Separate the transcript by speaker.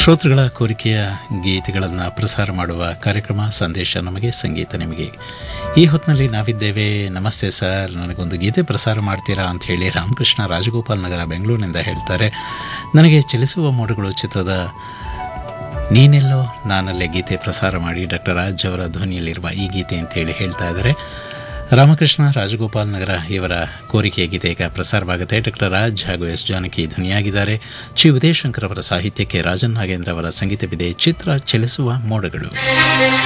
Speaker 1: ಶ್ರೋತೃಗಳ ಕೋರಿಕೆಯ ಗೀತೆಗಳನ್ನು ಪ್ರಸಾರ ಮಾಡುವ ಕಾರ್ಯಕ್ರಮ ಸಂದೇಶ ನಮಗೆ ಸಂಗೀತ ನಿಮಗೆ ಈ ಹೊತ್ತಿನಲ್ಲಿ ನಾವಿದ್ದೇವೆ ನಮಸ್ತೆ ಸರ್ ನನಗೊಂದು ಗೀತೆ ಪ್ರಸಾರ ಮಾಡ್ತೀರಾ ಅಂತ ಹೇಳಿ ರಾಮಕೃಷ್ಣ ರಾಜಗೋಪಾಲ್ ನಗರ ಬೆಂಗಳೂರಿನಿಂದ ಹೇಳ್ತಾರೆ ನನಗೆ ಚಲಿಸುವ ಮೋಡಗಳು ಚಿತ್ರದ ನೀನೆಲ್ಲೋ ನಾನಲ್ಲೇ ಗೀತೆ ಪ್ರಸಾರ ಮಾಡಿ ಡಾಕ್ಟರ್ ರಾಜ್ ಅವರ ಧ್ವನಿಯಲ್ಲಿರುವ ಈ ಗೀತೆ ಅಂತೇಳಿ ಹೇಳ್ತಾ ಇದ್ದಾರೆ ರಾಮಕೃಷ್ಣ ರಾಜಗೋಪಾಲ್ ನಗರ ಇವರ ಕೋರಿಕೆಯ ಗೀತೆ ಈಗ ಪ್ರಸಾರವಾಗುತ್ತೆ ಡಾಕ್ಟರ್ ರಾಜ್ ಹಾಗೂ ಎಸ್ ಜಾನಕಿ ಧ್ವನಿಯಾಗಿದ್ದಾರೆ ಚಿ ಉದಯಶಂಕರ್ ಅವರ ಸಾಹಿತ್ಯಕ್ಕೆ ರಾಜನ್ ನಾಗೇಂದ್ರ ಅವರ ಸಂಗೀತವಿದೆ ಚಿತ್ರ ಚಲಿಸುವ ಮೋಡಗಳು